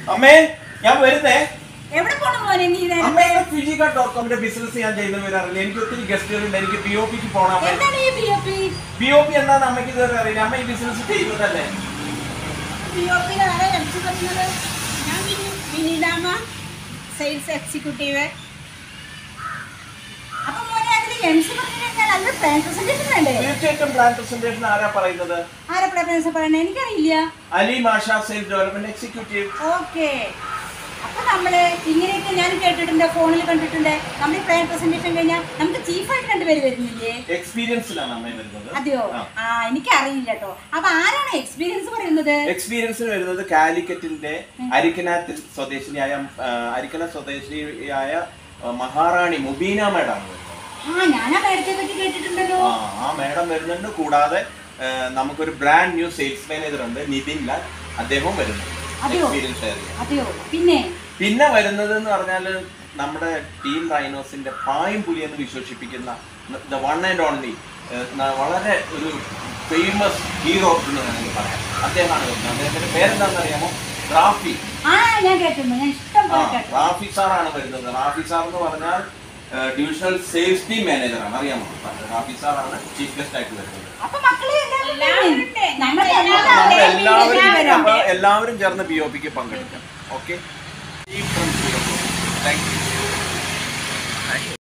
അമ്മേ ഞാൻ വരുന്നേ എവിടെ പോണു മോനെ നീ നേരം അമ്മേ ഫിജിക ഡോട്ട് കോമിന്റെ ബിസിനസ് ഞാൻ ചെയ്യുന്ന വരാറില്ല എനിക്ക് ഒത്തിരി ഗസ്റ്റുകളുണ്ട് എനിക്ക് പി ഒ പിക്ക് പോകണം അമ്മേ എന്താണ് ഈ P O P P O P എന്താന്ന് അമ്മയ്ക്ക് ഇതുവരെ അറിയില്ല അമ്മ ഈ ബിസിനസ് ചെയ്യുന്നതല്ലേ പി ഒ പി ആരാ എംസി പറഞ്ഞത് ഞാൻ വിനി- വിനീതാമ്മ സെയിൽസ് എക്സിക്യൂട്ടീവ് അപ്പൊ മോനെ അതിൽ എം സി പറഞ്ഞു കഴിഞ്ഞാൽ അതിൽ പ്ലാൻ പ്രസന്റേഷൻ വേണ്ടേ തീർച്ചയായിട്ടും പ്ലാൻ പ്രസന്റേഷൻ ആരാ പറയുന്നത് ആരാ പ്ലാൻ പറയണേ എനിക്കറിയില്ല അലി മാഷ സെയിൽസ് ഡെവലപ്മെന്റ് എക്സിക്യൂട്ടീവ് ഓക്കെ അപ്പൊ നമ്മള് ഇങ്ങനെയൊക്കെ ഞാൻ കേട്ടിട്ടുണ്ട് ഫോണിൽ കണ്ടിട്ടുണ്ട് നമ്മൾ ഈ പ്ലാൻ പ്രസന്റേഷൻ കഴിഞ്ഞാൽ നമുക്ക് ചീഫായിട്ട് രണ്ടുപേര് വരുന്നില്ലേ എക്സ്പീരിയൻസിലാണ് അമ്മ വരുന്നത് അതെയോ ആ. ആ എനിക്കറിയില്ല കേട്ടോ അപ്പൊ ആരാണ് എക്സ്പീരിയൻസ് പറയുന്നത് എക്സ്പീരിയൻസിന് വരുന്നത് കാലിക്കറ്റിന്റെ അരിക്കനാത്തിൽ സ്വദേശിനിയായ ആ, അരിക്കന സ്വദേശിയായ ആ, മഹാറാണി മുബീന മേഡം ആണ് വരുന്നത് ആ ഞാൻ ആ മേഡത്തെ പറ്റി കേട്ടിട്ടുണ്ടല്ലോ ആ ആ മേഡം വരുന്നുണ്ട് കൂടാതെ ആ, നമുക്കൊരു ബ്രാൻഡ് ന്യൂ സെയിൽസ് മാനേജർ ഉണ്ട് നിതിൻ ലാൽ അദ്ദേഹവും വരുന്നു അതെയോ? എക്സ്പീരിയൻസ് ഷെയർ ചെയ്യാൻ അതെയോ പിന്നെ പിന്നെ വരുന്നത് എന്ന് പറഞ്ഞാൽ നമ്മുടെ ടീം റൈനോസിന്റെ പായും പുലി എന്ന് വിശേഷിപ്പിക്കുന്ന ദ വൺ ആൻഡ് ഓൺലി വളരെ ഒരു ഫേമസ് ഹീറോ എന്ന് വേണമെങ്കിൽ പറയാം അദ്ദേഹമാണ് വരുന്നത് അദ്ദേഹത്തിന്റെ പേരെന്താണെന്ന് അറിയാമോ റാഫി ആ ഞാൻ കേട്ടിട്ടുണ്ട് ഞാൻ ഇഷ്ടം ആ പോലെ കേട്ടു റാഫി സാറാണ് വരുന്നത് റാഫി സാർ എന്ന് പറഞ്ഞാൽ ഡിവിഷണൽ സെയിൽസ് ടീം മാനേജറാണ് അറിയാമോ റാഫി സാറാണ് ചീഫ് ഗസ്റ്റ് ആയിട്ട് വരുന്നത് അപ്പൊ മക്കളെ എല്ലാവരും നമ്മൾ നമ്മൾ എല്ലാവരും എല്ലാവരും അപ്പൊ എല്ലാവരും ചേർന്ന് ബി ഒ പിക്ക് പങ്കെടുക്കാം ഓക്കെ താങ്ക് യു